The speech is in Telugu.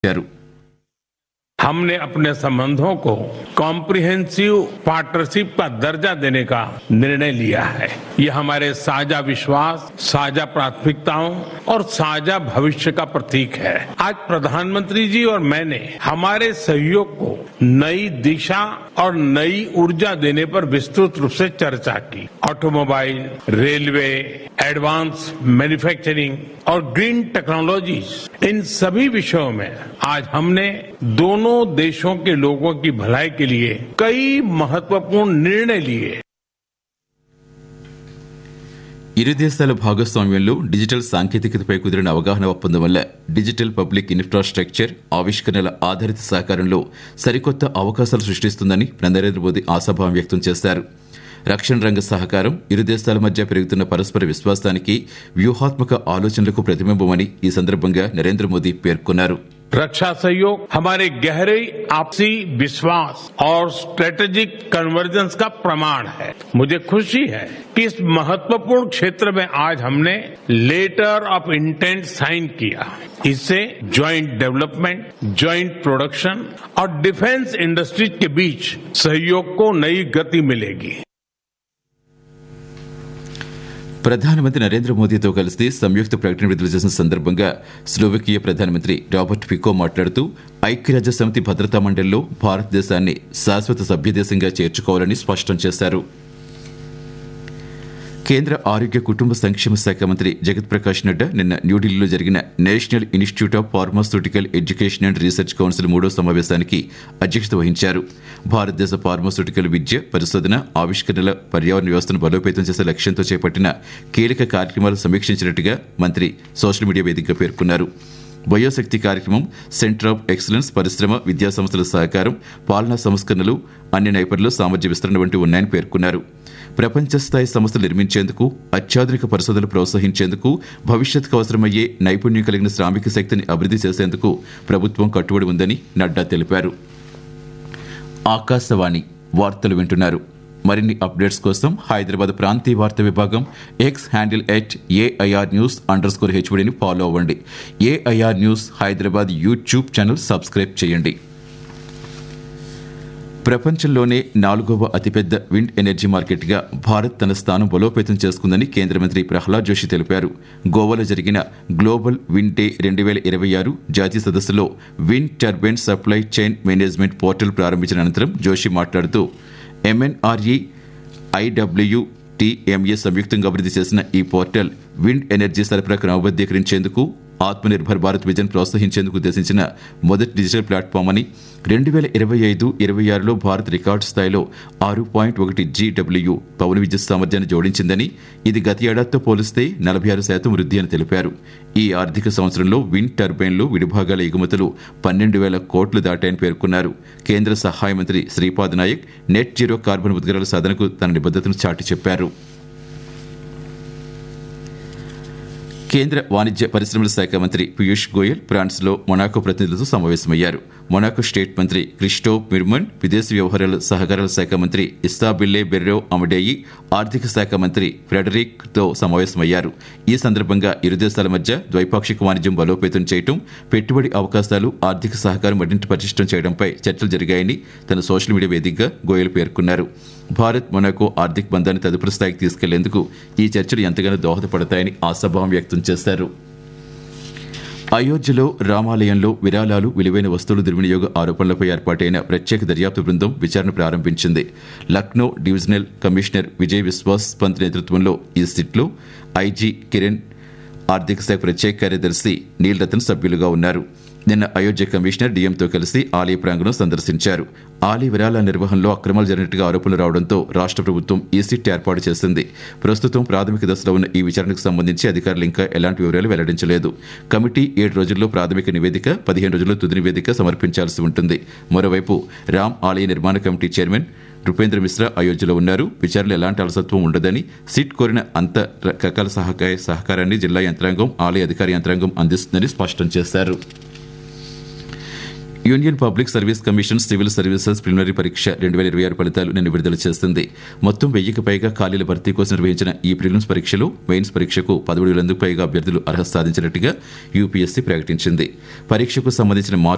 చేశారు हमने अपने संबंधों को कॉम्प्रिहेंसिव पार्टनरशिप का दर्जा देने का निर्णय लिया है ये हमारे साझा विश्वास साझा प्राथमिकताओं और साझा भविष्य का प्रतीक है आज प्रधानमंत्री जी और मैंने हमारे सहयोग को नई दिशा और नई ऊर्जा देने पर विस्तृत रूप से चर्चा की ऑटोमोबाइल रेलवे एडवांस मैन्युफैक्चरिंग और ग्रीन टेक्नोलॉजीज इन सभी विषयों में आज हमने दोनों देशों के लोगों की भलाई के लिए कई महत्वपूर्ण निर्णय लिए ఇరు దేశాల భాగస్వామ్యంలో డిజిటల్ సాంకేతికతపై కుదిరిన అవగాహన ఒప్పందం వల్ల డిజిటల్ పబ్లిక్ ఇన్ఫ్రాస్ట్రక్చర్ ఆవిష్కరణల ఆధారిత సహకారంలో సరికొత్త అవకాశాలు సృష్టిస్తుందని నరేంద్ర మోదీ ఆశాభావం వ్యక్తం చేశారు రక్షణ రంగ సహకారం ఇరు దేశాల మధ్య పెరుగుతున్న పరస్పర విశ్వాసానికి వ్యూహాత్మక ఆలోచనలకు ప్రతిబింబమని ఈ సందర్భంగా నరేంద్ర మోదీ పేర్కొన్నారు रक्षा सहयोग हमारे गहरे आपसी विश्वास और स्ट्रेटेजिक कन्वर्जेंस का प्रमाण है मुझे खुशी है कि इस महत्वपूर्ण क्षेत्र में आज हमने लेटर ऑफ इंटेंट साइन किया इससे ज्वाइंट डेवलपमेंट ज्वाइंट प्रोडक्शन और डिफेंस इंडस्ट्रीज के बीच सहयोग को नई गति मिलेगी ప్రధానమంత్రి నరేంద్ర మోదీతో కలిసి సంయుక్త ప్రకటన విడుదల చేసిన సందర్భంగా స్లోవకియా ప్రధానమంత్రి రాబర్ట్ ఫికో మాట్లాడుతూ ఐక్యరాజ్య సమితి భద్రతా మండలిలో భారతదేశాన్ని శాశ్వత సభ్యదేశంగా చేర్చుకోవాలని స్పష్టం చేశారు కేంద్ర ఆరోగ్య కుటుంబ సంక్షేమ శాఖ మంత్రి జగత్ ప్రకాష్ నడ్డా నిన్న న్యూఢిల్లీలో జరిగిన National Institute of Pharmaceutical Education and Research Council మూడో సమావేశానికి అధ్యక్షత వహించారు భారతదేశ ఫార్మాస్యూటికల్ విద్య పరిశోధన ఆవిష్కరణల పర్యావరణ వ్యవస్థను బలోపేతం చేసే లక్ష్యంతో చేపట్టిన కీలక కార్యక్రమాలు సమీక్షించినట్టుగా మంత్రి సోషల్ మీడియా వేదికగా పేర్కొన్నారు బయోశక్తి కార్యక్రమం సెంటర్ ఆఫ్ ఎక్సలెన్స్ పరిశ్రమ విద్యా సంస్థల సహకారం పాలనా సంస్కరణలు అన్ని నైపుణ్యాలు సామర్థ్య విస్తరణ వంటి ఉన్నాయని పేర్కొన్నారు ప్రపంచ స్థాయి సంస్థలు నిర్మించేందుకు అత్యాధునిక పరిశోధనలు ప్రోత్సహించేందుకు భవిష్యత్తుకు అవసరమయ్యే నైపుణ్యం కలిగిన శ్రామిక శక్తిని అభివృద్ధి చేసేందుకు ప్రభుత్వం కట్టుబడి ఉందని నడ్డా తెలిపారు ఆకాశవాణి వార్తలు వింటున్నారు మరిన్ని అప్డేట్స్ కోసం హైదరాబాద్ ప్రాంతీయ వార్తా విభాగం X handle at AIR news underscore హెచ్బడిని ఫాలో అవ్వండి AIR news Hyderabad YouTube channel subscribe చేయండి ప్రపంచంలోనే నాలుగవ అతిపెద్ద విండ్ ఎనర్జీ మార్కెట్గా భారత్ తన స్థానం బలోపేతం చేసుకుందని కేంద్ర మంత్రి ప్రహ్లాద్ జోషి తెలిపారు గోవాలో జరిగిన గ్లోబల్ విండ్ డే రెండు వేల ఇరవై ఆరు జాతీయ సదస్సులో wind turbine supply chain management portal ప్రారంభించిన అనంతరం జోషి మాట్లాడుతూ ఎంఎన్ఆర్ఈ ఐడబ్ల్యూ టీఎంఏ సంయుక్తంగా అభివృద్ధి చేసిన ఈ పోర్టల్ విండ్ ఎనర్జీ సరఫరా క్రమబద్దీకరించేందుకు ఆత్మనిర్భర్ భారత్ విజన్ ప్రోత్సహించేందుకు ఉద్దేశించిన మొదటి డిజిటల్ ప్లాట్ఫామ్ అని రెండు వేల ఇరవై ఐదు ఇరవై ఆరులో భారత్ రికార్డు స్థాయిలో ఆరు పాయింట్ ఒకటి జీడబ్ల్యూ పవన విద్యుత్ సామర్థ్యాన్ని జోడించిందని ఇది గత ఏడాదితో పోలిస్తే నలభై ఆరు శాతం వృద్ధి అని తెలిపారు ఈ ఆర్థిక సంవత్సరంలో విండ్ టర్బైన్లు విడిభాగాల ఎగుమతులు పన్నెండు వేల కోట్లు దాటాయని పేర్కొన్నారు కేంద్ర సహాయ మంత్రి Shripad Naik net zero carbon ఉద్గారాల సాధనకు తన నిబద్ధతను చాటి చెప్పారు కేంద్ర వాణిజ్య పరిశ్రమల శాఖ మంత్రి పీయూష్ గోయల్ ఫ్రాన్స్లో మొనాకో ప్రతినిధులతో సమావేశమయ్యారు మొనాకో స్టేట్ మంత్రి క్రిస్టో మిర్మన్ విదేశీ వ్యవహారాల సహకారాల శాఖ మంత్రి ఇస్తాబిల్లే బెర్రో అమడేయి ఆర్థిక శాఖ మంత్రి ఫ్రెడరిక్ తో సమావేశమయ్యారు ఈ సందర్భంగా ఇరు దేశాల మధ్య ద్వైపాక్షిక వాణిజ్యం బలోపేతం చేయడం పెట్టుబడి అవకాశాలు ఆర్థిక సహకారం మరింత పటిష్టం చేయడంపై చర్చలు జరిగాయని తన సోషల్ మీడియా వేదికగా గోయల్ పేర్కొన్నారు భారత్ మొనాకో ఆర్థిక బంధాన్ని తదుపరి స్థాయికి తీసుకెళ్లేందుకు ఈ చర్చలు ఎంతగానో దోహదపడతాయని ఆశాభావం వ్యక్తం చేశారు అయోధ్యలో రామాలయంలో విరాళాలు విలువైన వస్తువుల దుర్వినియోగ ఆరోపణలపై ఏర్పాటైన ప్రత్యేక దర్యాప్తు బృందం విచారణ ప్రారంభించింది లక్నో డివిజనల్ కమిషనర్ విజయ్ విశ్వాస్ పంత్ నేతృత్వంలో ఈ సిట్లో ఐజీ కిరణ్ ఆర్థిక శాఖ ప్రత్యేక కార్యదర్శి నీల్ రతన్ సభ్యులుగా ఉన్నారు నిన్న అయోధ్య కమిషనర్ డిఎంతో కలిసి ఆలయ ప్రాంగణం సందర్శించారు ఆలయ విరాళాల నిర్వహణలో అక్రమాలు జరిగినట్టుగా ఆరోపణలు రావడంతో రాష్ట్ర ప్రభుత్వం ఈ సిట్ ఏర్పాటు చేసింది ప్రస్తుతం ప్రాథమిక దశలో ఉన్న ఈ విచారణకు సంబంధించి అధికారులు ఇంకా ఎలాంటి వివరాలు వెల్లడించలేదు కమిటీ ఏడు రోజుల్లో ప్రాథమిక నివేదిక పదిహేను రోజుల్లో తుది నివేదిక సమర్పించాల్సి ఉంటుంది మరోవైపు రామ్ ఆలయ నిర్మాణ కమిటీ చైర్మన్ నృపేంద్ర మిశ్రా అయోధ్యలో ఉన్నారు విచారణలో ఎలాంటి అలసత్వం ఉండదని సిట్ కోరిన అంత రకాల సహకార సహకారాన్ని జిల్లా యంత్రాంగం ఆలయ అధికార యంత్రాంగం అందిస్తుందని స్పష్టం చేశారు Union Public Service Commission civil services preliminary పరీక్ష రెండు వేల ఇరవై ఆరు ఫలితాలు నిన్న విడుదల చేస్తుంది మొత్తం వెయ్యికి పైగా ఖాళీల భర్తీ కోసం నిర్వహించిన ఈ ప్రిలిమ్స్ పరీక్షలో మెయిన్స్ పరీక్షకు పదమూడు వేలందుకు పైగా అభ్యర్థులు అర్హత సాధించినట్టుగా యూపీఎస్సీ ప్రకటించింది పరీక్షకు సంబంధించిన మార్కులు